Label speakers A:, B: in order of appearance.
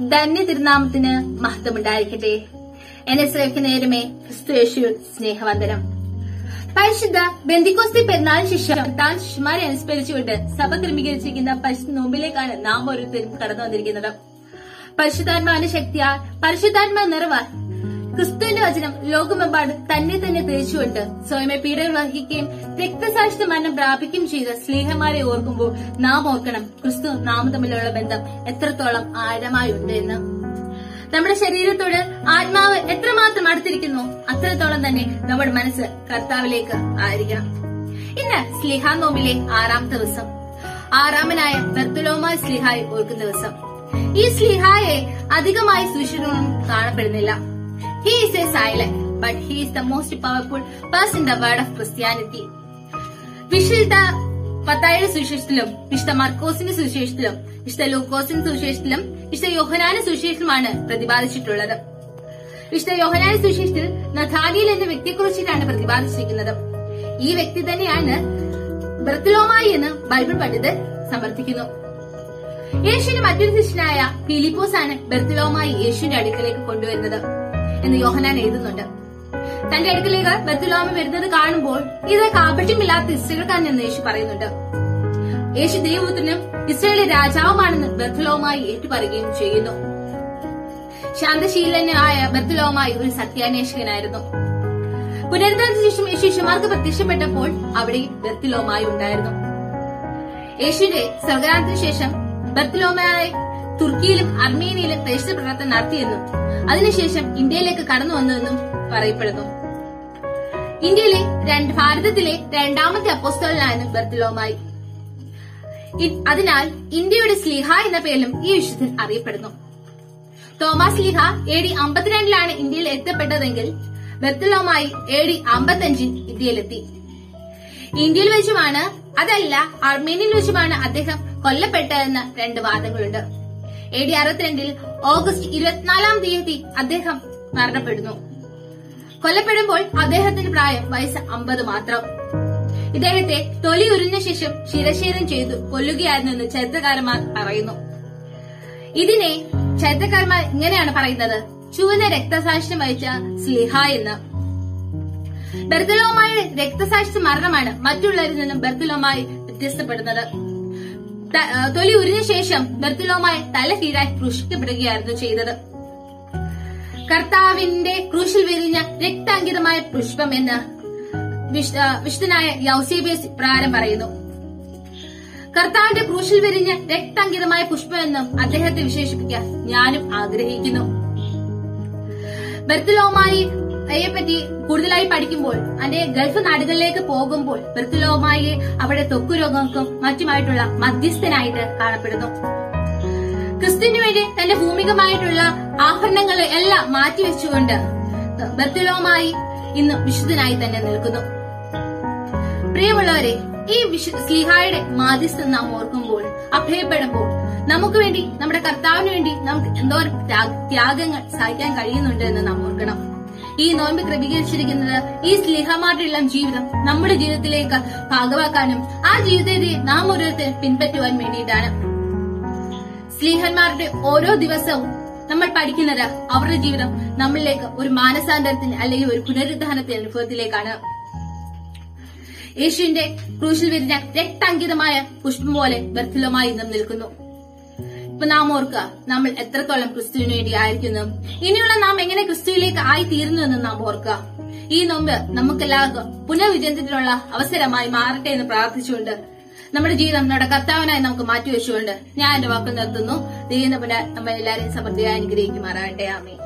A: ധന്യ തിരുനാമത്തിന് മഹത്വമുണ്ടായിരിക്കട്ടെ എന്നെ ശ്രമിക്കുന്ന നേരമേ ക്രിസ്തുയേശു സ്നേഹവന്ദനം പരിശുദ്ധ ബന്ദിക്കോസ്തി പെരുന്നാളിന് ശേഷം താൻ ശിശുമാരെ അനുസ്മരിച്ചുകൊണ്ട് സഭ ക്രമീകരിച്ചിരിക്കുന്ന പരിശുദ്ധ നോമ്പിലേക്കാണ് നാം ഓരോരുത്തരും കടന്നു വന്നിരിക്കുന്നത് പരിശുദ്ധാത്മാവിന്റെ ശക്തിയാൽ പരിശുദ്ധാത്മാ നിറവാൽ ക്രിസ്തുവിന്റെ വചനം ലോകമെമ്പാടും തന്നെ തന്നെ തിരിച്ചുകൊണ്ട് സ്വയമേ പീഡകൾ വഹിക്കുകയും രക്തസാക്ഷിത മരണം പ്രാപിക്കുകയും ചെയ്ത സ്നേഹമാരെ ഓർക്കുമ്പോൾ നാം ഓർക്കണം ക്രിസ്തു നാം തമ്മിലുള്ള ബന്ധം എത്രത്തോളം ആഴമായുണ്ട് എന്ന് നമ്മുടെ ശരീരത്തോട് ആത്മാവ് എത്രമാത്രം അടുത്തിരിക്കുന്നു അത്രത്തോളം തന്നെ നമ്മുടെ മനസ്സ് കർത്താവിലേക്ക് ആയിരിക്കണം ഇന്ന് സ്ലിഹാ നോമ്പിലെ ആറാം ദിവസം ആറാമനായ ബർത്തുലോമായ സ്ലിഹായി ഓർക്കുന്ന ദിവസം ഈ സ്ലിഹായെ അധികമായി സുവിശേഷങ്ങളും കാണപ്പെടുന്നില്ല he is a silent but he is the most powerful person in the world of Christianity വിശുദ്ധ പത്തായുടെ സുവിശേഷത്തിലും വിശുദ്ധ മർക്കോസിന്റെ സുവിശേഷത്തിലും വിശുദ്ധ ലൂക്കോസിന്റെ സുവിശേഷത്തിലും വിശുദ്ധ യോഹനാന്റെ സുവിശേഷത്തിലുമാണ് പ്രതിപാദിച്ചിട്ടുള്ളത് വിശുദ്ധ യോഹനാന്റെ സുവിശേഷത്തിൽ നഥാനിയിൽ എന്ന വ്യക്തിയെക്കുറിച്ചിട്ടാണ് പ്രതിപാദിച്ചിരിക്കുന്നത് ഈ വ്യക്തി തന്നെയാണ് ബർത്തലോമായി എന്ന് ബൈബിൾ പണ്ഡിതർ സമർത്ഥിക്കുന്നു യേശുവിന്റെ മറ്റൊരു ശിഷ്യനായ ഫിലിപ്പോസ് ആണ് ബർത്തലോമായി യേശുവിന്റെ അടുക്കലേക്ക് കൊണ്ടുവരുന്നത് എന്ന് യോഹനാൻ എഴുതുന്നുണ്ട് തന്റെ അടുക്കലേക്ക് ബർത്തലോമ വരുന്നത് കാണുമ്പോൾ ഇത് കാപട്യമില്ലാത്ത ഇസ്രയേൽക്കാരനെന്ന് യേശു പറയുന്നുണ്ട് യേശു ദൈവപുത്രനും ഇസ്രയേലിലെ രാജാവുമാണെന്ന് ബർത്തലോമായി ഏറ്റുപറയുകയും ചെയ്യുന്നു ശാന്തശീലനായ ബർത്തലോമായി ഒരു സത്യാന്വേഷകനായിരുന്നു പുനരുദ്ധാനത്തിന് ശേഷം യേശു ശിഷ്യന്മാർക്ക് പ്രത്യക്ഷപ്പെട്ടപ്പോൾ അവിടെ ബർത്തിലോമായി ഉണ്ടായിരുന്നു യേശുവിന്റെ സ്വർഗാനത്തിന് ശേഷം ബർത്തിലോമായി തുർക്കിയിലും അർമേനിയയിലും പ്രേക്ഷിത പ്രവർത്തനം നടത്തിയെന്നും അതിനുശേഷം ഇന്ത്യയിലേക്ക് കടന്നു വന്നുവെന്നും പറയപ്പെടുന്നു ഇന്ത്യയിലെ രണ്ട് ഭാരതത്തിലെ രണ്ടാമത്തെ അപ്പോസ്തോലനായിരുന്നു ബർത്തിലോമായി ഇ- അതിനാൽ ഇന്ത്യയുടെ സ്ലീഹ എന്ന പേരിലും ഈ വിശുദ്ധൻ അറിയപ്പെടുന്നു തോമസ് ലീഹ എ ഡി അമ്പത്തിരണ്ടിലാണ് ഇന്ത്യയിൽ എത്തപ്പെട്ടതെങ്കിൽ ബർത്തലോമായി എ ഡി അമ്പത്തഞ്ചിൽ ഇന്ത്യയിലെത്തി ഇന്ത്യയിൽ വെച്ചുമാണ് അതല്ല അർമേനിയയിൽ വെച്ചുമാണ് അദ്ദേഹം കൊല്ലപ്പെട്ടതെന്ന് രണ്ട് വാദങ്ങളുണ്ട് എ ഡി അറുപത്തിരണ്ടിൽ ഓഗസ്റ്റ് ഇരുപത്തിനാലാം തീയതി അദ്ദേഹം മരണപ്പെടുന്നു കൊല്ലപ്പെടുമ്പോൾ അദ്ദേഹത്തിന്റെ പ്രായം വയസ്സ് അമ്പത് മാത്രം ഇദ്ദേഹത്തെ തൊലി ഉരിഞ്ഞ ശേഷം ശിരഛേദം ചെയ്തു കൊല്ലുകയായിരുന്നെന്ന് ചരിത്രകാരന്മാർ പറയുന്നു ഇതിനെ ചരിത്രകാരന്മാർ ഇങ്ങനെയാണ് പറയുന്നത് ചുവന്ന രക്തസാക്ഷ്യം വഹിച്ച സ്ലിഹ എന്ന് ബർത്തലോമായ രക്തസാക്ഷി മരണമാണ് മറ്റുള്ളവരിൽ നിന്നും ബർത്തലോമായി വ്യത്യസ്തപ്പെടുന്നത് ത- ആ, തൊലി ഉരിഞ്ഞ ശേഷം ബർത്തലോമായി തല കീഴായി ക്രൂശിക്കപ്പെടുകയായിരുന്നു ചെയ്തത് കർത്താവിന്റെ ക്രൂശിൽ വിരിഞ്ഞ രക്താങ്കിതമായ പുഷ്പം എന്ന് വിശ്- ആ, വിശുദ്ധനായ യൗസേബിയസ് ഇപ്രകാരം പറയുന്നു കർത്താവിന്റെ ക്രൂശിൽ വിരിഞ്ഞ രക്താങ്കിതമായ പുഷ്പം എന്നും അദ്ദേഹത്തെ വിശേഷിപ്പിക്കാൻ ഞാനും ആഗ്രഹിക്കുന്നു ബർത്തലോമായി പറ്റി കൂടുതലായി പഠിക്കുമ്പോൾ അതിന്റെ ഗൾഫ് നാടുകളിലേക്ക് പോകുമ്പോൾ ബർത്തലോമായി അവിടെ ത്വക്കു രോഗങ്ങൾക്കും മറ്റുമായിട്ടുള്ള മധ്യസ്ഥനായിട്ട് കാണപ്പെടുന്നു ക്രിസ്തുവിന് വേണ്ടി തന്റെ ഭൂമികമായിട്ടുള്ള ആഭരണങ്ങളെ എല്ലാം മാറ്റിവെച്ചുകൊണ്ട് ബർത്തലോമായി ഇന്ന് വിശുദ്ധനായി തന്നെ നിൽക്കുന്നു പ്രിയമുള്ളവരെ ഈ വിശു സ്ലിഹായുടെ മാധ്യസ്ഥം നാം ഓർക്കുമ്പോൾ അഭയപ്പെടുമ്പോൾ നമുക്ക് വേണ്ടി നമ്മുടെ കർത്താവിന് വേണ്ടി നമുക്ക് എന്തോരം ത്യാ- ത്യാഗങ്ങൾ സഹിക്കാൻ കഴിയുന്നുണ്ട് എന്ന് നാം ഓർക്കണം ഈ നോമ്പ് ക്രമീകരിച്ചിരിക്കുന്നത് ഈ സ്ലിഹമാരുടെ എല്ലാം ജീവിതം നമ്മുടെ ജീവിതത്തിലേക്ക് ഭാഗമാക്കാനും ആ ജീവിതത്തെ നാം ഓരോരുത്തരും പിൻപറ്റുവാൻ വേണ്ടിയിട്ടാണ് സ്ലീഹന്മാരുടെ ഓരോ ദിവസവും നമ്മൾ പഠിക്കുന്നത് അവരുടെ ജീവിതം നമ്മളിലേക്ക് ഒരു മാനസാന്തരത്തിന് അല്ലെങ്കിൽ ഒരു പുനരുദ്ധാനത്തിന്റെ അനുഭവത്തിലേക്കാണ് യേശുവിന്റെ ക്രൂശിൽ വിരിഞ്ഞ രക്താങ്കിതമായ പുഷ്പം പോലെ ബർത്തിലുമായി ഇന്നും നിൽക്കുന്നു ഇപ്പൊ നാം ഓർക്കുക നമ്മൾ എത്രത്തോളം ക്രിസ്തുവിന് വേണ്ടി ആയിരിക്കുന്നു ഇനിയുള്ള നാം എങ്ങനെ ക്രിസ്തുവിലേക്ക് ആയി തീരുന്നു എന്ന് നാം ഓർക്കുക ഈ നോമ്പ് നമുക്കെല്ലാവർക്കും പുനർവിജയത്തിനുള്ള അവസരമായി മാറട്ടെ എന്ന് പ്രാർത്ഥിച്ചുകൊണ്ട് നമ്മുടെ ജീവിതം നമ്മുടെ കർത്താവിനായി നമുക്ക് മാറ്റിവെച്ചുകൊണ്ട് ഞാൻ എന്റെ വാക്ക് നിർത്തുന്നു ദൈവം നമ്മുടെ നമ്മളെല്ലാരെയും സമൃദ്ധിയായി അനുഗ്രഹിക്കുമാറാകട്ടെ ആമേ